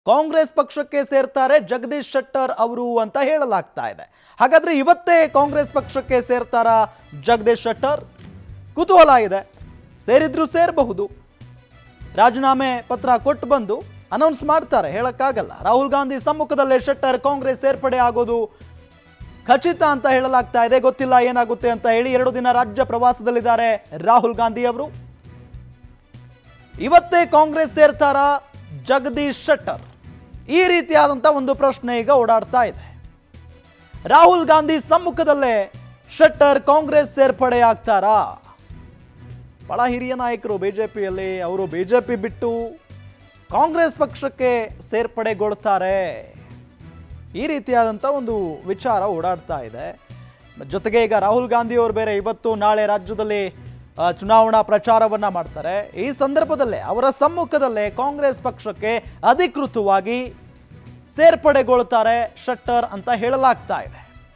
ಕಾಂಗ್ರೆಸ್ ಪಕ್ಷಕ್ಕೆ ಸೇರ್ತಾರೆ ಜಗದೀಶ್ ಶೆಟ್ಟರ್ ಅವರು ಅಂತ ಹೇಳಲಾಗ್ತಾ ಇದೆ ಹಾಗಾದ್ರೆ ಇವತ್ತೇ ಕಾಂಗ್ರೆಸ್ ಪಕ್ಷಕ್ಕೆ ಸೇರ್ತಾರ ಜಗದೀಶ್ ಶೆಟ್ಟರ್ ಕುತೂಹಲ ಇದೆ ಸೇರಿದ್ರು ಸೇರಬಹುದು ರಾಜೀನಾಮೆ ಪತ್ರ ಕೊಟ್ಟು ಬಂದು ಅನೌನ್ಸ್ ಮಾಡ್ತಾರೆ ಹೇಳಕ್ಕಾಗಲ್ಲ ರಾಹುಲ್ ಗಾಂಧಿ ಸಮ್ಮುಖದಲ್ಲೇ ಶೆಟ್ಟರ್ ಕಾಂಗ್ರೆಸ್ ಸೇರ್ಪಡೆ ಆಗೋದು ಖಚಿತ ಅಂತ ಹೇಳಲಾಗ್ತಾ ಇದೆ ಗೊತ್ತಿಲ್ಲ ಏನಾಗುತ್ತೆ ಅಂತ ಹೇಳಿ ಎರಡು ದಿನ ರಾಜ್ಯ ಪ್ರವಾಸದಲ್ಲಿದ್ದಾರೆ ರಾಹುಲ್ ಗಾಂಧಿ ಅವರು ಇವತ್ತೇ ಕಾಂಗ್ರೆಸ್ ಸೇರ್ತಾರ ಜಗದೀಶ್ ಶೆಟ್ಟರ್ ಈ ರೀತಿಯಾದಂಥ ಒಂದು ಪ್ರಶ್ನೆ ಈಗ ಓಡಾಡ್ತಾ ಇದೆ ರಾಹುಲ್ ಗಾಂಧಿ ಸಮ್ಮುಖದಲ್ಲೇ ಶೆಟ್ಟರ್ ಕಾಂಗ್ರೆಸ್ ಸೇರ್ಪಡೆ ಆಗ್ತಾರಾ ಬಹಳ ಹಿರಿಯ ನಾಯಕರು ಬಿಜೆಪಿಯಲ್ಲಿ ಅವರು ಬಿಜೆಪಿ ಬಿಟ್ಟು ಕಾಂಗ್ರೆಸ್ ಪಕ್ಷಕ್ಕೆ ಸೇರ್ಪಡೆಗೊಳ್ತಾರೆ ಈ ರೀತಿಯಾದಂಥ ಒಂದು ವಿಚಾರ ಓಡಾಡ್ತಾ ಇದೆ ಜೊತೆಗೆ ಈಗ ರಾಹುಲ್ ಗಾಂಧಿ ಅವರು ಬೇರೆ ಇವತ್ತು ನಾಳೆ ರಾಜ್ಯದಲ್ಲಿ ಆ, ಚುನಾವಣಾ ಪ್ರಚಾರವನ್ನ ಮಾಡ್ತಾರೆ ಈ ಸಂದರ್ಭದಲ್ಲೇ ಅವರ ಸಮ್ಮುಖದಲ್ಲೇ ಕಾಂಗ್ರೆಸ್ ಪಕ್ಷಕ್ಕೆ ಅಧಿಕೃತವಾಗಿ ಸೇರ್ಪಡೆಗೊಳ್ತಾರೆ ಶೆಟ್ಟರ್ ಅಂತ ಹೇಳಲಾಗ್ತಾ ಇದೆ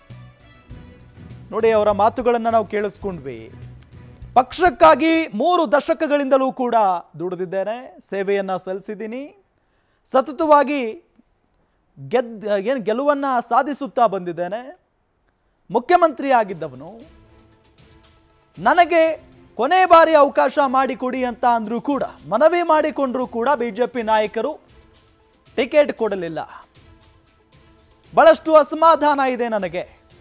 ನೋಡಿ ಅವರ ಮಾತುಗಳನ್ನು ನಾವು ಕೇಳಿಸ್ಕೊಂಡ್ವಿ ಪಕ್ಷಕ್ಕಾಗಿ ಮೂರು ದಶಕಗಳಿಂದಲೂ ಕೂಡ ದುಡಿದಿದ್ದೇನೆ ಸೇವೆಯನ್ನ ಸಲ್ಲಿಸಿದ್ದೀನಿ ಸತತವಾಗಿ ಗೆದ್ ಏನು ಗೆಲುವನ್ನು ಸಾಧಿಸುತ್ತಾ ಬಂದಿದ್ದೇನೆ ಮುಖ್ಯಮಂತ್ರಿ ಆಗಿದ್ದವನು ನನಗೆ ಕೊನೆ ಬಾರಿ ಅವಕಾಶ ಮಾಡಿಕೊಡಿ ಅಂತ ಅಂದರೂ ಕೂಡ ಮನವಿ ಮಾಡಿಕೊಂಡ್ರೂ ಕೂಡ ಬಿಜೆಪಿ ನಾಯಕರು ಟಿಕೆಟ್ ಕೊಡಲಿಲ್ಲ ಬಹಳಷ್ಟು ಅಸಮಾಧಾನ ಇದೆ ನನಗೆ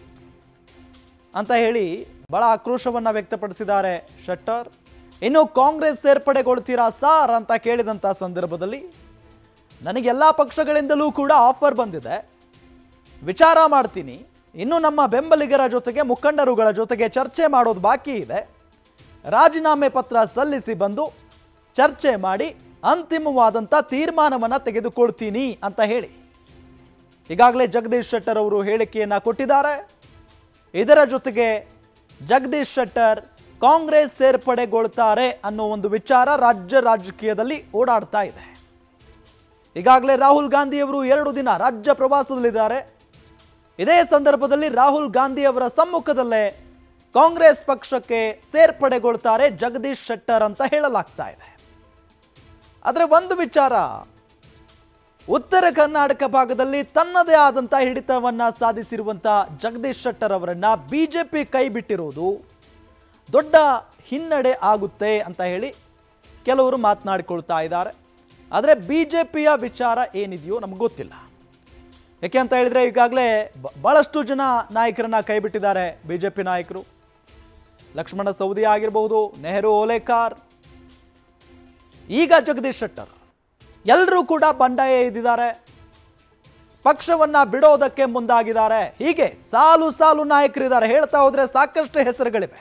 ಅಂತ ಹೇಳಿ ಬಹಳ ಆಕ್ರೋಶವನ್ನ ವ್ಯಕ್ತಪಡಿಸಿದ್ದಾರೆ ಶೆಟ್ಟರ್ ಇನ್ನು ಕಾಂಗ್ರೆಸ್ ಸೇರ್ಪಡೆಗೊಳ್ತೀರಾ ಸಾರ್ ಅಂತ ಕೇಳಿದಂಥ ಸಂದರ್ಭದಲ್ಲಿ ನನಗೆಲ್ಲ ಪಕ್ಷಗಳಿಂದಲೂ ಕೂಡ ಆಫರ್ ಬಂದಿದೆ ವಿಚಾರ ಮಾಡ್ತೀನಿ ಇನ್ನು ನಮ್ಮ ಬೆಂಬಲಿಗರ ಜೊತೆಗೆ ಮುಖಂಡರುಗಳ ಜೊತೆಗೆ ಚರ್ಚೆ ಮಾಡೋದು ಬಾಕಿ ಇದೆ ರಾಜೀನಾಮೆ ಪತ್ರ ಸಲ್ಲಿಸಿ ಬಂದು ಚರ್ಚೆ ಮಾಡಿ ಅಂತಿಮವಾದಂಥ ತೀರ್ಮಾನವನ್ನು ತೆಗೆದುಕೊಳ್ತೀನಿ ಅಂತ ಹೇಳಿ ಈಗಾಗಲೇ ಜಗದೀಶ್ ಶೆಟ್ಟರ್ ಅವರು ಹೇಳಿಕೆಯನ್ನ ಕೊಟ್ಟಿದ್ದಾರೆ ಇದರ ಜೊತೆಗೆ ಜಗದೀಶ್ ಶೆಟ್ಟರ್ ಕಾಂಗ್ರೆಸ್ ಸೇರ್ಪಡೆಗೊಳ್ತಾರೆ ಅನ್ನೋ ಒಂದು ವಿಚಾರ ರಾಜ್ಯ ರಾಜಕೀಯದಲ್ಲಿ ಓಡಾಡ್ತಾ ಇದೆ ಈಗಾಗಲೇ ರಾಹುಲ್ ಗಾಂಧಿಯವರು ಎರಡು ದಿನ ರಾಜ್ಯ ಪ್ರವಾಸದಲ್ಲಿದ್ದಾರೆ ಇದೇ ಸಂದರ್ಭದಲ್ಲಿ ರಾಹುಲ್ ಗಾಂಧಿ ಅವರ ಸಮ್ಮುಖದಲ್ಲೇ ಕಾಂಗ್ರೆಸ್ ಪಕ್ಷಕ್ಕೆ ಸೇರ್ಪಡೆಗೊಳ್ತಾರೆ ಜಗದೀಶ್ ಶೆಟ್ಟರ್ ಅಂತ ಹೇಳಲಾಗ್ತಾ ಇದೆ ಆದರೆ ಒಂದು ವಿಚಾರ ಉತ್ತರ ಕರ್ನಾಟಕ ಭಾಗದಲ್ಲಿ ತನ್ನದೇ ಆದಂಥ ಹಿಡಿತವನ್ನ ಸಾಧಿಸಿರುವಂಥ ಜಗದೀಶ್ ಶೆಟ್ಟರ್ ಅವರನ್ನ ಬಿಜೆಪಿ ಕೈ ಬಿಟ್ಟಿರುವುದು ದೊಡ್ಡ ಹಿನ್ನಡೆ ಆಗುತ್ತೆ ಅಂತ ಹೇಳಿ ಕೆಲವರು ಮಾತನಾಡಿಕೊಳ್ತಾ ಇದ್ದಾರೆ ಆದರೆ ಬಿ ಜೆ ಪಿಯ ವಿಚಾರ ಏನಿದೆಯೋ ನಮ್ಗೆ ಗೊತ್ತಿಲ್ಲ ಯಾಕೆ ಅಂತ ಹೇಳಿದ್ರೆ ಈಗಾಗಲೇ ಬ- ಬಹಳಷ್ಟು ಜನ ನಾಯಕರನ್ನ ಕೈ ಬಿಟ್ಟಿದ್ದಾರೆ ಬಿ ಜೆ ಪಿ ನಾಯಕರು ಲಕ್ಷ್ಮಣ ಸೌದಿ ಆಗಿರಬಹುದು ನೆಹರು ಓಲೇಕಾರ್ ಈಗ ಜಗದೀಶ್ ಶೆಟ್ಟರ್ ಎಲ್ಲರೂ ಕೂಡ ಬಂಡಾಯ ಇದ್ದಿದ್ದಾರೆ ಪಕ್ಷವನ್ನ ಬಿಡೋದಕ್ಕೆ ಮುಂದಾಗಿದ್ದಾರೆ ಹೀಗೆ ಸಾಲು ಸಾಲು ನಾಯಕರಿದ್ದಾರೆ ಹೇಳ್ತಾ ಹೋದ್ರೆ ಸಾಕಷ್ಟು ಹೆಸರುಗಳಿವೆ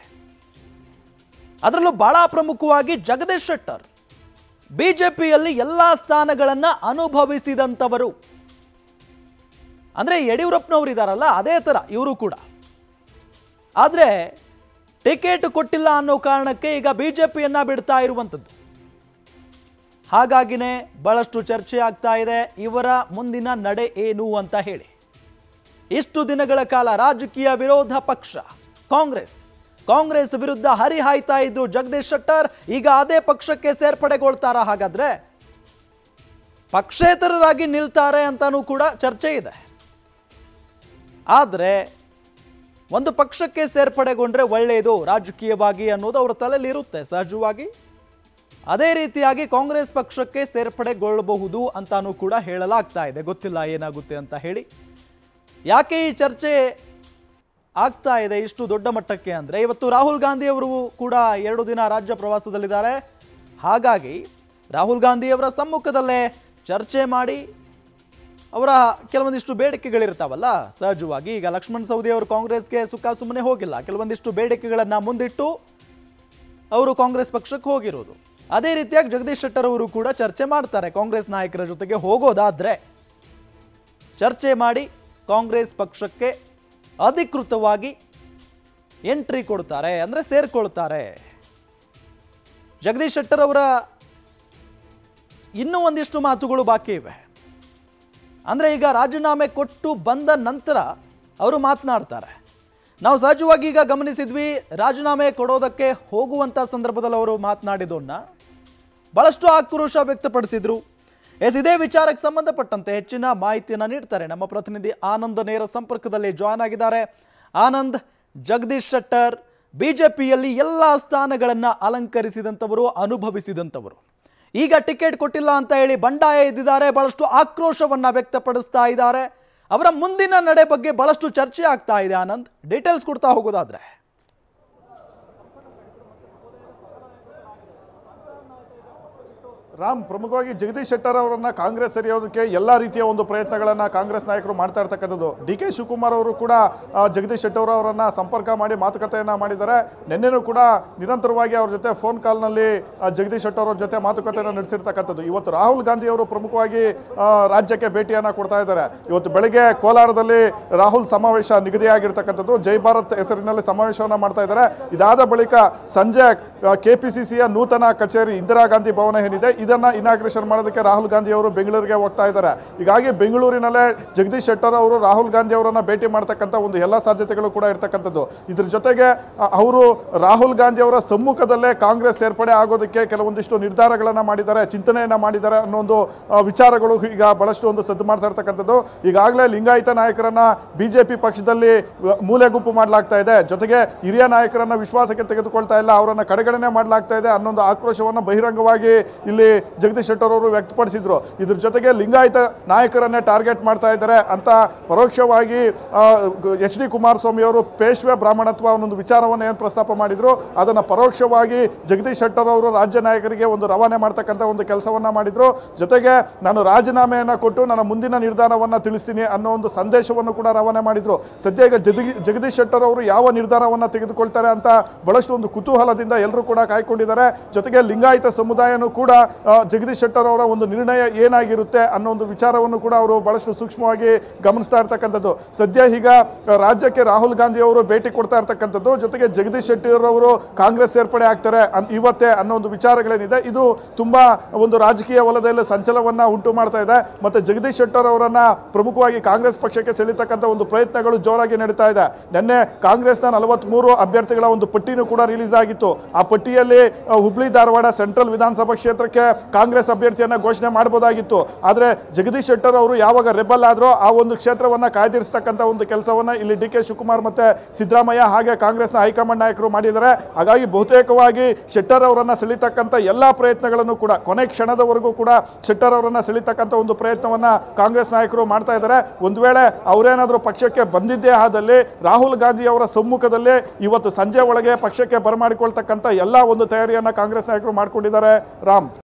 ಅದರಲ್ಲೂ ಬಹಳ ಪ್ರಮುಖವಾಗಿ ಜಗದೀಶ್ ಶೆಟ್ಟರ್ ಬಿಜೆಪಿಯಲ್ಲಿ ಎಲ್ಲ ಸ್ಥಾನಗಳನ್ನ ಅನುಭವಿಸಿದಂಥವರು ಅಂದ್ರೆ ಯಡಿಯೂರಪ್ಪನವರು ಇದಾರಲ್ಲ ಅದೇ ತರ ಇವರು ಕೂಡ ಆದ್ರೆ ಟಿಕೆಟ್ ಕೊಟ್ಟಿಲ್ಲ ಅನ್ನೋ ಕಾರಣಕ್ಕೆ ಈಗ ಬಿಜೆಪಿಯನ್ನ ಬಿಡ್ತಾ ಇರುವಂಥದ್ದು ಹಾಗಾಗಿನೇ ಬಹಳಷ್ಟು ಚರ್ಚೆ ಆಗ್ತಾ ಇದೆ ಇವರ ಮುಂದಿನ ನಡೆ ಏನು ಅಂತ ಹೇಳಿ ಇಷ್ಟು ದಿನಗಳ ಕಾಲ ರಾಜಕೀಯ ವಿರೋಧ ಪಕ್ಷ ಕಾಂಗ್ರೆಸ್ ಕಾಂಗ್ರೆಸ್ ವಿರುದ್ಧ ಹರಿಹಾಯ್ತಾ ಇದ್ರು ಜಗದೀಶ್ ಶೆಟ್ಟರ್ ಈಗ ಅದೇ ಪಕ್ಷಕ್ಕೆ ಸೇರ್ಪಡೆಗೊಳ್ತಾರ ಹಾಗಾದ್ರೆ ಪಕ್ಷೇತರರಾಗಿ ನಿಲ್ತಾರೆ ಅಂತಾನೂ ಕೂಡ ಚರ್ಚೆ ಇದೆ ಆದರೆ ಒಂದು ಪಕ್ಷಕ್ಕೆ ಸೇರ್ಪಡೆಗೊಂಡ್ರೆ ಒಳ್ಳೆಯದು ರಾಜಕೀಯವಾಗಿ ಅನ್ನೋದು ಅವರ ತಲೆಯಲ್ಲಿ ಇರುತ್ತೆ ಸಹಜವಾಗಿ ಅದೇ ರೀತಿಯಾಗಿ ಕಾಂಗ್ರೆಸ್ ಪಕ್ಷಕ್ಕೆ ಸೇರ್ಪಡೆಗೊಳ್ಳಬಹುದು ಅಂತಾನೂ ಕೂಡ ಹೇಳಲಾಗ್ತಾ ಇದೆ ಗೊತ್ತಿಲ್ಲ ಏನಾಗುತ್ತೆ ಅಂತ ಹೇಳಿ ಯಾಕೆ ಈ ಚರ್ಚೆ ಆಗ್ತಾ ಇದೆ ಇಷ್ಟು ದೊಡ್ಡ ಮಟ್ಟಕ್ಕೆ ಅಂದರೆ ಇವತ್ತು ರಾಹುಲ್ ಗಾಂಧಿ ಅವರು ಕೂಡ ಎರಡು ದಿನ ರಾಜ್ಯ ಪ್ರವಾಸದಲ್ಲಿದ್ದಾರೆ ಹಾಗಾಗಿ ರಾಹುಲ್ ಗಾಂಧಿಯವರ ಸಮ್ಮುಖದಲ್ಲೇ ಚರ್ಚೆ ಮಾಡಿ ಅವರ ಕೆಲವೊಂದಿಷ್ಟು ಬೇಡಿಕೆಗಳಿರ್ತಾವಲ್ಲ ಸಹಜವಾಗಿ ಈಗ ಲಕ್ಷ್ಮಣ್ ಸವದಿ ಅವರು ಕಾಂಗ್ರೆಸ್ಗೆ ಸುಖ ಸುಮ್ಮನೆ ಹೋಗಿಲ್ಲ ಕೆಲವೊಂದಿಷ್ಟು ಬೇಡಿಕೆಗಳನ್ನು ಮುಂದಿಟ್ಟು ಅವರು ಕಾಂಗ್ರೆಸ್ ಪಕ್ಷಕ್ಕೆ ಹೋಗಿರೋದು ಅದೇ ರೀತಿಯಾಗಿ ಜಗದೀಶ್ ಶೆಟ್ಟರ್ ಅವರು ಕೂಡ ಚರ್ಚೆ ಮಾಡ್ತಾರೆ ಕಾಂಗ್ರೆಸ್ ನಾಯಕರ ಜೊತೆಗೆ ಹೋಗೋದಾದ್ರೆ ಚರ್ಚೆ ಮಾಡಿ ಕಾಂಗ್ರೆಸ್ ಪಕ್ಷಕ್ಕೆ ಅಧಿಕೃತವಾಗಿ ಎಂಟ್ರಿ ಕೊಡ್ತಾರೆ ಅಂದರೆ ಸೇರ್ಕೊಳ್ತಾರೆ ಜಗದೀಶ್ ಶೆಟ್ಟರ್ ಅವರ ಇನ್ನೂ ಒಂದಿಷ್ಟು ಮಾತುಗಳು ಬಾಕಿ ಇವೆ ಅಂದರೆ ಈಗ ರಾಜೀನಾಮೆ ಕೊಟ್ಟು ಬಂದ ನಂತರ ಅವರು ಮಾತನಾಡ್ತಾರೆ ನಾವು ಸಹಜವಾಗಿ ಈಗ ಗಮನಿಸಿದ್ವಿ ರಾಜೀನಾಮೆ ಕೊಡೋದಕ್ಕೆ ಹೋಗುವಂಥ ಸಂದರ್ಭದಲ್ಲಿ ಅವರು ಮಾತನಾಡಿದನ್ನ ಬಹಳಷ್ಟು ಆಕ್ರೋಶ ವ್ಯಕ್ತಪಡಿಸಿದ್ರು ಎಸ್ ಇದೇ ವಿಚಾರಕ್ಕೆ ಸಂಬಂಧಪಟ್ಟಂತೆ ಹೆಚ್ಚಿನ ಮಾಹಿತಿಯನ್ನು ನೀಡ್ತಾರೆ ನಮ್ಮ ಪ್ರತಿನಿಧಿ ಆನಂದ್ ನೇರ ಸಂಪರ್ಕದಲ್ಲಿ ಜಾಯ್ನ್ ಆಗಿದ್ದಾರೆ ಆನಂದ್ ಜಗದೀಶ್ ಶೆಟ್ಟರ್ ಬಿಜೆಪಿಯಲ್ಲಿ ಎಲ್ಲ ಸ್ಥಾನಗಳನ್ನು ಅಲಂಕರಿಸಿದಂಥವರು ಅನುಭವಿಸಿದಂಥವರು ಈಗ ಟಿಕೆಟ್ ಕೊಟ್ಟಿಲ್ಲ ಅಂತ ಹೇಳಿ ಬಂಡಾಯ ಎದ್ದಿದ್ದಾರೆ ಬಹಳಷ್ಟು ಆಕ್ರೋಶವನ್ನ ವ್ಯಕ್ತಪಡಿಸ್ತಾ ಇದ್ದಾರೆ ಅವರ ಮುಂದಿನ ನಡೆ ಬಗ್ಗೆ ಬಹಳಷ್ಟು ಚರ್ಚೆ ಆಗ್ತಾ ಇದೆ ಆನಂದ್ ಡೀಟೇಲ್ಸ್ ಕೊಡ್ತಾ ಹೋಗೋದಾದ್ರೆ ರಾಮ್ ಪ್ರಮುಖವಾಗಿ ಜಗದೀಶ್ ಶೆಟ್ಟರ್ ಅವರನ್ನ ಕಾಂಗ್ರೆಸ್ ಸೆರೆಯೋದಕ್ಕೆ ಎಲ್ಲ ರೀತಿಯ ಒಂದು ಪ್ರಯತ್ನಗಳನ್ನ ಕಾಂಗ್ರೆಸ್ ನಾಯಕರು ಮಾಡ್ತಾ ಇರ್ತಕ್ಕಂಥದ್ದು ಡಿ ಕೆ ಶಿವಕುಮಾರ್ ಅವರು ಕೂಡ ಆ, ಜಗದೀಶ್ ಶೆಟ್ಟರ್ ಅವರನ್ನ ಸಂಪರ್ಕ ಮಾಡಿ ಮಾತುಕತೆಯನ್ನ ಮಾಡಿದ್ದಾರೆ ನಿನ್ನೆನೂ ಕೂಡ ನಿರಂತರವಾಗಿ ಅವ್ರ ಜೊತೆ ಫೋನ್ ಕಾಲ್ನಲ್ಲಿ ಆ, ಜಗದೀಶ್ ಶೆಟ್ಟರ್ ಅವ್ರ ಜೊತೆ ಮಾತುಕತೆಯನ್ನು ನಡೆಸಿರ್ತಕ್ಕಂಥದ್ದು ಇವತ್ತು ರಾಹುಲ್ ಗಾಂಧಿ ಅವರು ಪ್ರಮುಖವಾಗಿ ಆ, ರಾಜ್ಯಕ್ಕೆ ಭೇಟಿಯನ್ನ ಕೊಡ್ತಾ ಇದ್ದಾರೆ ಇವತ್ತು ಬೆಳಗ್ಗೆ ಕೋಲಾರದಲ್ಲಿ ರಾಹುಲ್ ಸಮಾವೇಶ ನಿಗದಿಯಾಗಿರ್ತಕ್ಕಂಥದ್ದು ಜೈ ಭಾರತ್ ಹೆಸರಿನಲ್ಲಿ ಸಮಾವೇಶವನ್ನ ಮಾಡ್ತಾ ಇದ್ದಾರೆ ಇದಾದ ಬಳಿಕ ಸಂಜೆ ಕೆಪಿಸಿಸಿಯ ನೂತನ ಕಚೇರಿ ಇಂದಿರಾ ಗಾಂಧಿ ಭವನ ಏನಿದೆ ಇದನ್ನ ಇನಾಗ್ರೇಷನ್ ಮಾಡೋದಕ್ಕೆ ರಾಹುಲ್ ಗಾಂಧಿ ಅವರು ಬೆಂಗಳೂರಿಗೆ ಹೋಗ್ತಾ ಇದ್ದಾರೆ ಹೀಗಾಗಿ ಬೆಂಗಳೂರಿನಲ್ಲೇ ಜಗದೀಶ್ ಶೆಟ್ಟರ್ ಅವರು ರಾಹುಲ್ ಗಾಂಧಿ ಅವರನ್ನ ಭೇಟಿ ಮಾಡ್ತಕ್ಕಂಥ ಒಂದು ಎಲ್ಲ ಸಾಧ್ಯತೆಗಳು ಕೂಡ ಇರ್ತಕ್ಕಂಥದ್ದು ಇದ್ರ ಜೊತೆಗೆ ಅ, ಅವರು ರಾಹುಲ್ ಗಾಂಧಿ ಅವರ ಸಮ್ಮುಖದಲ್ಲೇ ಕಾಂಗ್ರೆಸ್ ಸೇರ್ಪಡೆ ಆಗೋದಕ್ಕೆ ಕೆಲವೊಂದಿಷ್ಟು ನಿರ್ಧಾರಗಳನ್ನ ಮಾಡಿದ್ದಾರೆ ಚಿಂತನೆಯನ್ನ ಮಾಡಿದ್ದಾರೆ ಅನ್ನೋ ಒಂದು ಆ, ವಿಚಾರಗಳು ಈಗ ಬಹಳಷ್ಟು ಒಂದು ಸದ್ದು ಮಾಡ್ತಾ ಇರ್ತಕ್ಕಂಥದ್ದು ಈಗಾಗಲೇ ಲಿಂಗಾಯತ ನಾಯಕರನ್ನ ಬಿಜೆಪಿ ಪಕ್ಷದಲ್ಲಿ ವ- ಮೂಲೆ ಗುಂಪು ಮಾಡಲಾಗ್ತಾ ಇದೆ ಜೊತೆಗೆ ಹಿರಿಯ ನಾಯಕರನ್ನ ವಿಶ್ವಾಸಕ್ಕೆ ತೆಗೆದುಕೊಳ್ತಾ ಇಲ್ಲ ಅವರನ್ನ ಕಡೆಗಣನೆ ಮಾಡಲಾಗ್ತಾ ಇದೆ ಅನ್ನೊಂದು ಆಕ್ರೋಶವನ್ನ ಬಹಿರಂಗವಾಗಿ ಇಲ್ಲಿ ಜಗದೀಶ್ ಶೆಟ್ಟರ್ ಅವರು ವ್ಯಕ್ತಪಡಿಸಿದ್ರು ಇದ್ರ ಜೊತೆಗೆ ಲಿಂಗಾಯತ ನಾಯಕರನ್ನೇ ಟಾರ್ಗೆಟ್ ಮಾಡ್ತಾ ಇದ್ದಾರೆ ಅಂತ ಪರೋಕ್ಷವಾಗಿ ಎಚ್ ಡಿ ಕುಮಾರಸ್ವಾಮಿ ಅವರು ಪೇಶ್ವೆ ಬ್ರಾಹ್ಮಣತ್ವ ಅನ್ನೊಂದು ವಿಚಾರವನ್ನು ಏನು ಪ್ರಸ್ತಾಪ ಮಾಡಿದ್ರು ಅದನ್ನ ಪರೋಕ್ಷವಾಗಿ ಜಗದೀಶ್ ಶೆಟ್ಟರ್ ಅವರು ರಾಜ್ಯ ನಾಯಕರಿಗೆ ಒಂದು ರವಾನೆ ಮಾಡ್ತಕ್ಕಂಥ ಒಂದು ಕೆಲಸವನ್ನ ಮಾಡಿದ್ರು ಜೊತೆಗೆ ನಾನು ರಾಜೀನಾಮೆಯನ್ನ ಕೊಟ್ಟು ನನ್ನ ಮುಂದಿನ ನಿರ್ಧಾರವನ್ನ ತಿಳಿಸ್ತೀನಿ ಅನ್ನೋ ಒಂದು ಸಂದೇಶವನ್ನು ಕೂಡ ರವಾನೆ ಮಾಡಿದ್ರು ಸದ್ಯ ಈಗ ಜಗದಿ ಜಗದೀಶ್ ಶೆಟ್ಟರ್ ಅವರು ಯಾವ ನಿರ್ಧಾರವನ್ನ ತೆಗೆದುಕೊಳ್ತಾರೆ ಅಂತ ಬಹಳಷ್ಟು ಒಂದು ಕುತೂಹಲದಿಂದ ಎಲ್ಲರೂ ಕೂಡ ಕಾಯ್ಕೊಂಡಿದ್ದಾರೆ ಜೊತೆಗೆ ಲಿಂಗಾಯತ ಸಮುದಾಯನೂ ಕೂಡ ಆ, ಜಗದೀಶ್ ಶೆಟ್ಟರ್ ಅವರ ಒಂದು ನಿರ್ಣಯ ಏನಾಗಿರುತ್ತೆ ಅನ್ನೋ ಒಂದು ವಿಚಾರವನ್ನು ಕೂಡ ಅವರು ಬಹಳಷ್ಟು ಸೂಕ್ಷ್ಮವಾಗಿ ಗಮನಿಸ್ತಾ ಇರ್ತಕ್ಕಂಥದ್ದು ಸದ್ಯ ಈಗ ಆ, ರಾಜ್ಯಕ್ಕೆ ರಾಹುಲ್ ಗಾಂಧಿ ಅವರು ಭೇಟಿ ಕೊಡ್ತಾ ಇರ್ತಕ್ಕಂಥದ್ದು ಜೊತೆಗೆ ಜಗದೀಶ್ ಶೆಟ್ಟರ್ ಅವರು ಕಾಂಗ್ರೆಸ್ ಸೇರ್ಪಡೆ ಆಗ್ತಾರೆ ಅನ್- ಇವತ್ತೇ ಅನ್ನೋ ಒಂದು ವಿಚಾರಗಳೇನಿದೆ ಇದು ತುಂಬಾ ಒಂದು ರಾಜಕೀಯ ವಲಯದಲ್ಲಿ ಸಂಚಲನವನ್ನ ಉಂಟು ಮಾಡ್ತಾ ಇದೆ ಮತ್ತೆ ಜಗದೀಶ್ ಶೆಟ್ಟರ್ ಅವರನ್ನ ಪ್ರಮುಖವಾಗಿ ಕಾಂಗ್ರೆಸ್ ಪಕ್ಷಕ್ಕೆ ಸೆಳೀತಕ್ಕಂಥ ಒಂದು ಪ್ರಯತ್ನಗಳು ಜೋರಾಗಿ ನಡೀತಾ ಇದೆ ನಿನ್ನೆ ಕಾಂಗ್ರೆಸ್ನ ನಲವತ್ಮೂರು ಅಭ್ಯರ್ಥಿಗಳ ಒಂದು ಪಟ್ಟಿನೂ ಕೂಡ ರಿಲೀಸ್ ಆಗಿತ್ತು ಆ ಪಟ್ಟಿಯಲ್ಲಿ ಆ, ಹುಬ್ಳಿ ಧಾರವಾಡ ಸೆಂಟ್ರಲ್ ವಿಧಾನಸಭಾ ಕ್ಷೇತ್ರಕ್ಕೆ ಕಾಂಗ್ರೆಸ್ ಅಭ್ಯರ್ಥಿಯನ್ನ ಘೋಷಣೆ ಮಾಡಬಹುದಾಗಿತ್ತು ಆದ್ರೆ ಜಗದೀಶ್ ಶೆಟ್ಟರ್ ಅವರು ಯಾವಾಗ ರೆಬಲ್ ಆದ್ರೋ ಆ ಒಂದು ಕ್ಷೇತ್ರವನ್ನ ಕಾಯ್ದಿರಿಸ್ತಕ್ಕಂಥ ಒಂದು ಕೆಲಸವನ್ನ ಇಲ್ಲಿ ಡಿ ಕೆ ಶಿವಕುಮಾರ್ ಮತ್ತೆ ಸಿದ್ದರಾಮಯ್ಯ ಹಾಗೆ ಕಾಂಗ್ರೆಸ್ನ ಹೈಕಮಾಂಡ್ ನಾಯಕರು ಮಾಡಿದ್ದಾರೆ ಹಾಗಾಗಿ ಬಹುತೇಕವಾಗಿ ಶೆಟ್ಟರ್ ಅವರನ್ನ ಸೆಳೀತಕ್ಕಂಥ ಎಲ್ಲಾ ಪ್ರಯತ್ನಗಳನ್ನು ಕೂಡ ಕೊನೆ ಕ್ಷಣದವರೆಗೂ ಕೂಡ ಶೆಟ್ಟರ್ ಅವರನ್ನ ಸೆಳೀತಕ್ಕಂಥ ಒಂದು ಪ್ರಯತ್ನವನ್ನ ಕಾಂಗ್ರೆಸ್ ನಾಯಕರು ಮಾಡ್ತಾ ಇದ್ದಾರೆ ಒಂದು ವೇಳೆ ಅವರೇನಾದ್ರೂ ಪಕ್ಷಕ್ಕೆ ಬಂದಿದ್ದೇ ಆದಲ್ಲಿ ರಾಹುಲ್ ಗಾಂಧಿ ಅವರ ಸಮ್ಮುಖದಲ್ಲೇ ಇವತ್ತು ಸಂಜೆ ಒಳಗೆ ಪಕ್ಷಕ್ಕೆ ಬರಮಾಡಿಕೊಳ್ತಕ್ಕಂಥ ಎಲ್ಲ ಒಂದು ತಯಾರಿಯನ್ನ ಕಾಂಗ್ರೆಸ್ ನಾಯಕರು ಮಾಡ್ಕೊಂಡಿದ್ದಾರೆ ರಾಮ್